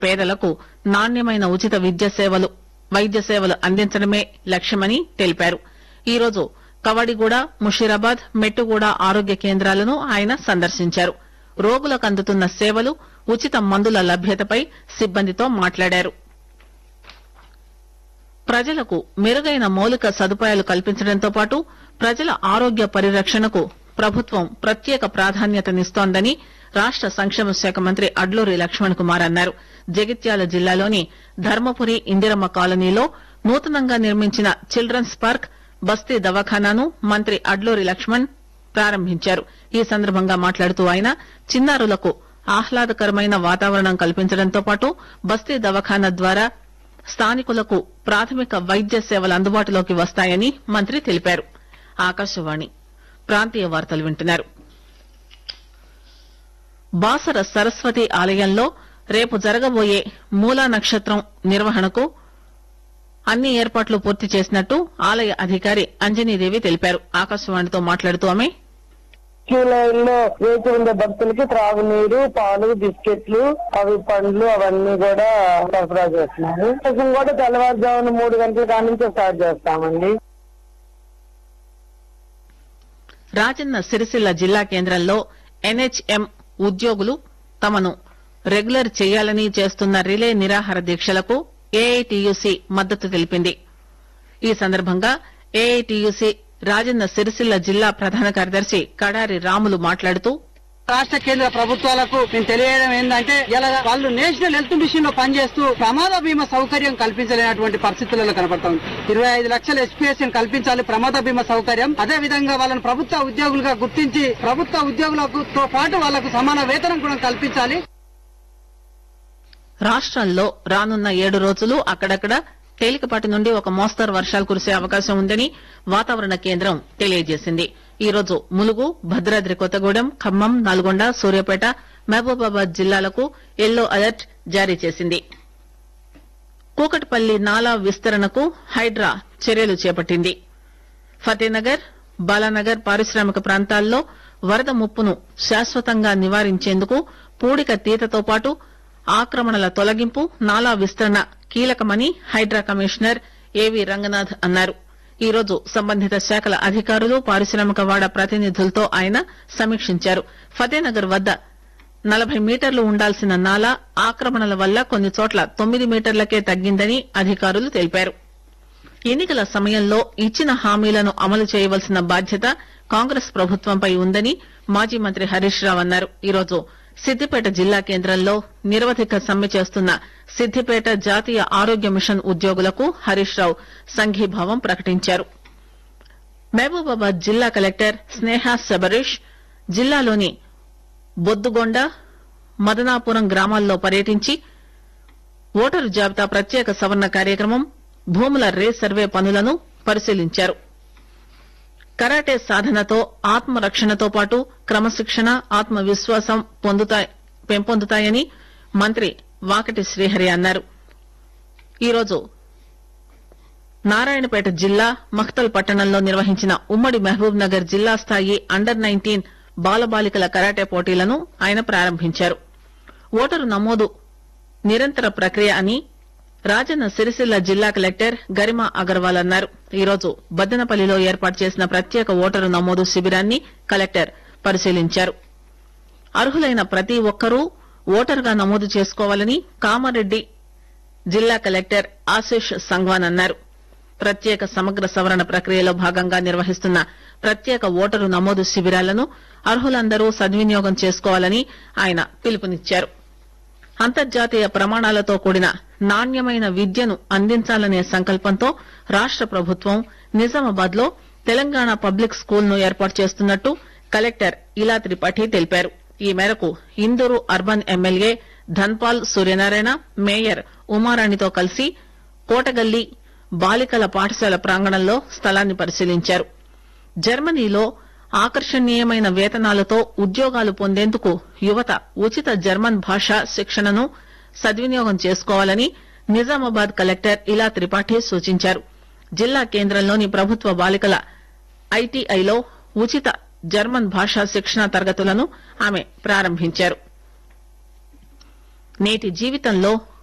పేదలకు నాణ్యమైన ఉచిత విద్య సేవలు వైద్య సేవలు అందించడమే లక్ష్యమని తెలిపారు ఈరోజు కవడిగూడ ముషీరాబాద్ మెట్టుగూడ ఆరోగ్య కేంద్రాలను ఆయన సందర్శించారు రోగులకు అందుతున్న సేవలు ఉచిత మందుల లభ్యతపై సిబ్బందితో మాట్లాడారు ప్రజలకు మెరుగైన మౌలిక సదుపాయాలు కల్పించడంతో పాటు ప్రజల ఆరోగ్య పరిరక్షణకు ప్రభుత్వం ప్రత్యేక ప్రాధాన్యతనిస్తోందని రాష్ట సంక్షేమ శాఖ మంత్రి అడ్లూరి లక్ష్మణ్ కుమార్ అన్నారు జగిత్యాల జిల్లాలోని ధర్మపురి ఇందిరమ్మ కాలనీలో నూతనంగా నిర్మించిన చిల్డ్రన్స్ పార్క్ బస్తీ దవాఖానాను మంత్రి అడ్లూరి లక్ష్మణ్ ప్రారంభించారు ఈ సందర్భంగా మాట్లాడుతూ ఆయన చిన్నారులకు ఆహ్లాదకరమైన వాతావరణం కల్పించడంతో పాటు బస్తీ దవాఖానా ద్వారా స్థానికులకు ప్రాథమిక వైద్య సేవలు అందుబాటులోకి వస్తాయని మంత్రి తెలిపారు ఆకాశవాణి ప్రాంతీయ వార్తలు వింటున్నారు బాసర సరస్వతి ఆలయంలో రేపు జరగబోయే మూలా నక్షత్రం నిర్వహణకు అన్ని ఏర్పాట్లు పూర్తి చేసినట్టు ఆలయ అధికారి అంజనీదేవి తెలిపారు ఆకాశవాణితో మాట్లాడుతూ ఆమె క్యూ లైన్ లో వేచి ఉండే భక్తులకి త్రాగునీరు పాలు బిస్కెట్లు అవి పండ్లు అవన్నీ కూడా సరఫరా చేస్తున్నారు కొంచెం కూడా తెల్లవారుజామున మూడు గంటల కాడి నుంచి స్టార్ట్ చేస్తామండి రాజన్న సిరిసిల్ల జిల్లా కేంద్రంలో ఎన్హెచ్ఎం ఉద్యోగులు తమను రెగ్యులర్ చేయాలని చేస్తున్న రిలే నిరాహార దీక్షలకు ఏఐటియుసి మద్దతు తెలిపింది ఈ సందర్భంగా ఏఐటియుసి రాజన్న సిరిసిల్ల జిల్లా ప్రధాన కార్యదర్శి కడారి రాములు మాట్లాడుతూ రాష్ట్ర కేంద్ర ప్రభుత్వాలకు మేము తెలియడం ఏంటంటే ఇలా వాళ్ళు నేషనల్ హెల్త్ మిషన్ లో పనిచేస్తూ ప్రమాద బీమా సౌకర్యం కల్పించలేనటువంటి పరిస్థితులలో కనపడతాం ఇరవై ఐదు లక్షల ఎస్పీఎస్ కల్పించాలి ప్రమాద బీమా సౌకర్యం అదే విధంగా వాళ్ళని ప్రభుత్వ ఉద్యోగులుగా గుర్తించి ప్రభుత్వ ఉద్యోగులతో పాటు వాళ్లకు సమాన వేతనం కూడా కల్పించాలి రాష్ట్రంలో రానున్న ఏడు రోజులు అక్కడక్కడ తేలికపాటి నుండి ఒక మోస్తరు వర్షాలు కురిసే అవకాశం ఉందని వాతావరణ కేంద్రం తెలియజేసింది ఈ రోజు ములుగు భద్రాద్రి కొత్తగూడెం ఖమ్మం నల్గొండ సూర్యాపేట మహబూబాబాద్ జిల్లాలకు ఎల్లో అలర్ట్ జారీ చేసింది కూకట్పల్లి నాలా విస్తరణకు హైడ్రా చర్యలు చేపట్టింది ఫతేనగర్ బాలానగర్ పారిశ్రామిక ప్రాంతాల్లో వరద ముప్పును శాశ్వతంగా నివారించేందుకు పూడిక తీతతో పాటు ఆక్రమణల తొలగింపు నాలా విస్తరణ కీలకమని హైడ్రా కమిషనర్ ఏవి రంగనాథ్ అన్నారు ఈ రోజు సంబంధిత శాఖల అధికారులు పారిశ్రామిక వాడ ప్రతినిధులతో ఆయన సమీక్షించారు ఫతేనగర్ వద్ద నలభై మీటర్లు ఉండాల్సిన నాలా ఆక్రమణల వల్ల కొన్ని చోట్ల తొమ్మిది మీటర్లకే తగ్గిందని అధికారులు తెలిపారు ఎన్నికల సమయంలో ఇచ్చిన హామీలను అమలు చేయవలసిన బాధ్యత కాంగ్రెస్ ప్రభుత్వంపై ఉందని మాజీ మంత్రి హరీష్ రావు అన్నారు ఈరోజు సిద్దిపేట జిల్లా కేంద్రంలో నిరవధిక సమ్మె చేస్తున్న సిద్దిపేట జాతీయ ఆరోగ్య మిషన్ ఉద్యోగులకు హరీష్ రావు సంఘీభావం ప్రకటించారు మహబూబాబాద్ జిల్లా కలెక్టర్ స్నేహ శబరీష్ జిల్లాలోని బొద్దుగొండ మదనాపురం గ్రామాల్లో పర్యటించి ఓటరు జాబితా ప్రత్యేక సవరణ కార్యక్రమం భూముల రే సర్వే పనులను పరిశీలించారు కరాటే సాధనతో ఆత్మరక్షణతో పాటు క్రమశిక్షణ ఆత్మవిశ్వాసం పొందుతా- పెంపొందుతాయని మంత్రి వాకటి శ్రీహరి అన్నారు ఈరోజు నారాయణపేట జిల్లా మఖ్తల్ పట్టణంలో నిర్వహించిన ఉమ్మడి మహబూబ్ నగర్ జిల్లా స్థాయి అండర్ నైన్టీన్ బాలబాలికల కరాటే పోటీలను ఆయన ప్రారంభించారు ఓటరు నమోదు నిరంతర ప్రక్రియ అని రాజన్న సిరిసిల్ల జిల్లా కలెక్టర్ గరిమా అగర్వాల్ అన్నారు ఈరోజు బద్దనపల్లిలో ఏర్పాటు చేసిన ప్రత్యేక ఓటరు నమోదు శిబిరాన్ని కలెక్టర్ పరిశీలించారు అర్హులైన ప్రతి ఒక్కరూ ఓటరుగా నమోదు చేసుకోవాలని కామారెడ్డి జిల్లా కలెక్టర్ ఆశిష్ సంగ్వాన్ అన్నారు ప్రత్యేక సమగ్ర సవరణ ప్రక్రియలో భాగంగా నిర్వహిస్తున్న ప్రత్యేక ఓటరు నమోదు శిబిరాలను అర్హులందరూ సద్వినియోగం చేసుకోవాలని ఆయన పిలుపునిచ్చారు అంతర్జాతీయ ప్రమాణాలతో కూడిన నాణ్యమైన విద్యను అందించాలనే సంకల్పంతో రాష్ట ప్రభుత్వం నిజామాబాద్ లో తెలంగాణ పబ్లిక్ స్కూల్ ను ఏర్పాటు చేస్తున్నట్టు కలెక్టర్ ఇలా త్రిపాఠి తెలిపారు ఈ మేరకు Indur urban MLA Dhanpal Suryanarayana mayor ఉమారాణితో కలిసి కోటగల్లి బాలికల పాఠశాల ప్రాంగణంలో స్థలాన్ని పరిశీలించారు జర్మనీలో ఆకర్షణీయమైన వేతనాలతో ఉద్యోగాలు పొందేందుకు యువత ఉచిత జర్మన్ భాషా శిక్షణను సద్వినియోగం చేసుకోవాలని నిజామాబాద్ కలెక్టర్ ఇలా త్రిపాఠి సూచించారు జిల్లా కేంద్రంలోని ప్రభుత్వ బాలికల ఐటీఐలో ఉచిత జర్మన్ భాషా శిక్షణ తరగతులను ఆమె ప్రారంభించారు నేటి జీవితంలో